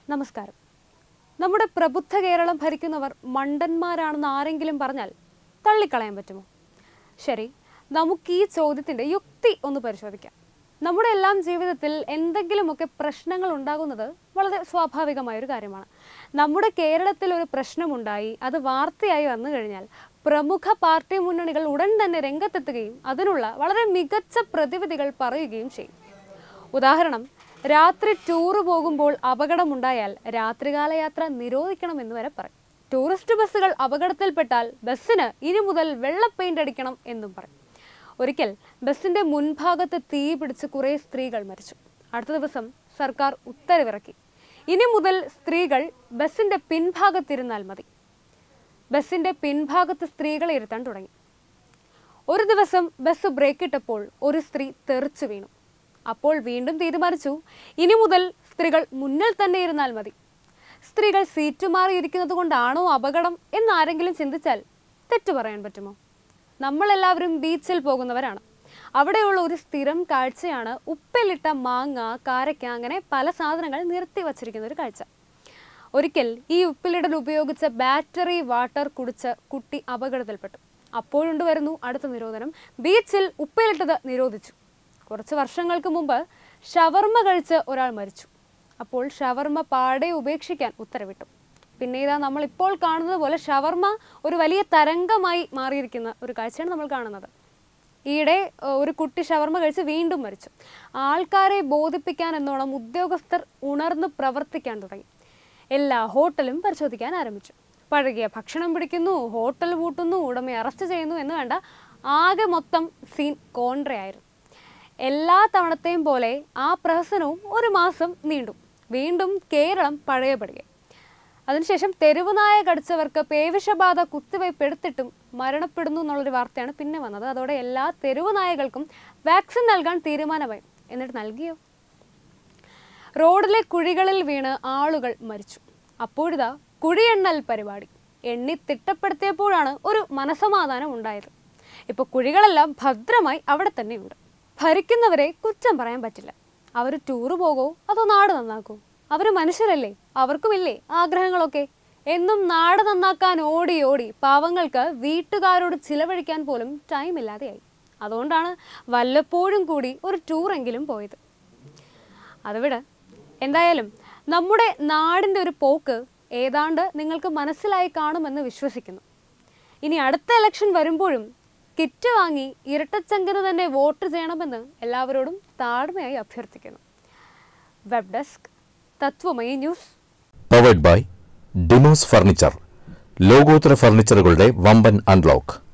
നമസ്കാരം നമ്മുടെ പ്രബുദ്ധ കേരളം ഭരിക്കുന്നവർ മണ്ടന്മാരാണെന്ന് ആരെങ്കിലും പറഞ്ഞാൽ തള്ളിക്കളയാൻ പറ്റുമോ ശരി നമുക്ക് ഈ ചോദ്യത്തിൻ്റെ യുക്തി ഒന്ന് പരിശോധിക്കാം നമ്മുടെ എല്ലാം ജീവിതത്തിൽ എന്തെങ്കിലുമൊക്കെ പ്രശ്നങ്ങൾ ഉണ്ടാകുന്നത് വളരെ സ്വാഭാവികമായൊരു കാര്യമാണ് നമ്മുടെ കേരളത്തിൽ ഒരു പ്രശ്നമുണ്ടായി അത് വാർത്തയായി വന്നു കഴിഞ്ഞാൽ പ്രമുഖ പാർട്ടി മുന്നണികൾ ഉടൻ തന്നെ രംഗത്തെത്തുകയും അതിനുള്ള വളരെ മികച്ച പ്രതിവിധികൾ പറയുകയും ചെയ്യും ഉദാഹരണം രാത്രി ടൂറ് പോകുമ്പോൾ അപകടമുണ്ടായാൽ രാത്രികാല യാത്ര നിരോധിക്കണമെന്ന് വരെ പറയും ടൂറിസ്റ്റ് ബസ്സുകൾ അപകടത്തിൽപ്പെട്ടാൽ ബസ്സിന് ഇനി മുതൽ വെള്ള പെയിന്റ് അടിക്കണം എന്നും പറയും ഒരിക്കൽ ബസ്സിന്റെ മുൻഭാഗത്ത് തീ പിടിച്ച് കുറേ സ്ത്രീകൾ മരിച്ചു അടുത്ത ദിവസം സർക്കാർ ഉത്തരവിറക്കി ഇനി മുതൽ സ്ത്രീകൾ ബസ്സിന്റെ പിൻഭാഗത്തിരുന്നാൽ മതി ബസ്സിന്റെ പിൻഭാഗത്ത് സ്ത്രീകളെ ഇരുത്താൻ തുടങ്ങി ഒരു ദിവസം ബസ് ബ്രേക്ക് ഇട്ടപ്പോൾ ഒരു സ്ത്രീ തെറിച്ചു വീണു അപ്പോൾ വീണ്ടും തീരുമാനിച്ചു ഇനി മുതൽ സ്ത്രീകൾ മുന്നിൽ തന്നെ ഇരുന്നാൽ മതി സ്ത്രീകൾ സീറ്റ് മാറി ഇരിക്കുന്നത് കൊണ്ടാണോ അപകടം എന്നാരെങ്കിലും ചിന്തിച്ചാൽ തെറ്റു പറയാൻ പറ്റുമോ നമ്മളെല്ലാവരും ബീച്ചിൽ പോകുന്നവരാണ് അവിടെയുള്ള ഒരു സ്ഥിരം കാഴ്ചയാണ് ഉപ്പിലിട്ട മാങ്ങ കാരക്ക അങ്ങനെ പല സാധനങ്ങൾ നിർത്തി വച്ചിരിക്കുന്ന ഒരു കാഴ്ച ഒരിക്കൽ ഈ ഉപ്പിലിടൽ ഉപയോഗിച്ച ബാറ്ററി വാട്ടർ കുടിച്ച് കുട്ടി അപകടത്തിൽപ്പെട്ടു അപ്പോഴുണ്ട് വരുന്നു അടുത്ത നിരോധനം ബീച്ചിൽ ഉപ്പിലിട്ടത് നിരോധിച്ചു കുറച്ച് വർഷങ്ങൾക്ക് മുമ്പ് ഷവർമ്മ കഴിച്ച് ഒരാൾ മരിച്ചു അപ്പോൾ ഷവർമ്മ പാടെ ഉപേക്ഷിക്കാൻ ഉത്തരവിട്ടു പിന്നെ ഇതാ നമ്മൾ ഇപ്പോൾ കാണുന്നത് പോലെ ഷവർമ്മ ഒരു വലിയ തരംഗമായി മാറിയിരിക്കുന്ന ഒരു കാഴ്ചയാണ് നമ്മൾ കാണുന്നത് ഈയിടെ ഏഹ്, ഒരു കുട്ടി ഷവർമ്മ കഴിച്ച് വീണ്ടും മരിച്ചു ആൾക്കാരെ ബോധിപ്പിക്കാൻ എന്നോണം ഉദ്യോഗസ്ഥർ ഉണർന്ന് പ്രവർത്തിക്കാൻ തുടങ്ങി എല്ലാ ഹോട്ടലും പരിശോധിക്കാൻ ആരംഭിച്ചു പഴകിയ ഭക്ഷണം പിടിക്കുന്നു ഹോട്ടൽ പൂട്ടുന്നു ഉടമയെ അറസ്റ്റ് ചെയ്യുന്നു എന്ന് വേണ്ട ആകെ മൊത്തം സീൻ കോൺട്രയായിരുന്നു എല്ലാ തവണത്തെയും പോലെ ആ പ്രഹസനവും ഒരു മാസം നീണ്ടു വീണ്ടും കേരളം പഴയപടിയായി അതിനുശേഷം തെരുവുനായ കടിച്ചവർക്ക് പേവിഷബാധ കുത്തിവയ്പ് എടുത്തിട്ടും മരണപ്പെടുന്നു എന്നുള്ളൊരു വാർത്തയാണ് പിന്നെ വന്നത് അതോടെ എല്ലാ തെരുവുനായകൾക്കും വാക്സിൻ നൽകാൻ തീരുമാനമായി എന്നിട്ട് നൽകിയോ റോഡിലെ കുഴികളിൽ വീണ് ആളുകൾ മരിച്ചു അപ്പോഴിതാ കുഴിയെണ്ണൽ പരിപാടി എണ്ണി തിട്ടപ്പെടുത്തിയപ്പോഴാണ് ഒരു മനസമാധാനം ഉണ്ടായത് ഇപ്പോൾ കുഴികളെല്ലാം ഭദ്രമായി അവിടെ തന്നെയുണ്ട് ഭരിക്കുന്നവരെ കുറ്റം പറയാൻ പറ്റില്ല അവർ ടൂറ് പോകോ അതോ നാട് നന്നാക്കോ അവർ മനുഷ്യരല്ലേ അവർക്കുമില്ലേ ആഗ്രഹങ്ങളൊക്കെ എന്നും നാട് നന്നാക്കാൻ ഓടി ഓടി പാവങ്ങൾക്ക് വീട്ടുകാരോട് ചിലവഴിക്കാൻ പോലും ടൈം ഇല്ലാതെയായി അതുകൊണ്ടാണ് വല്ലപ്പോഴും കൂടി ഒരു ടൂറെങ്കിലും പോയത് അത് വിട് എന്തായാലും നമ്മുടെ നാടിൻ്റെ ഒരു പോക്ക് ഏതാണ്ട് നിങ്ങൾക്ക് മനസ്സിലായി കാണുമെന്ന് വിശ്വസിക്കുന്നു ഇനി അടുത്ത ഇലക്ഷൻ വരുമ്പോഴും കിറ്റ് വാങ്ങി ഇരട്ടച്ചങ്കിന് തന്നെ വോട്ട് ചെയ്യണമെന്ന് എല്ലാവരോടും താഴ്മയായി അഭ്യർത്ഥിക്കുന്നു web desk Tattvamayi news powered by Demos furniture ലോകോത്തര ഫർണിച്ചറുകളുടെ വമ്പൻ അൺലോക്ക്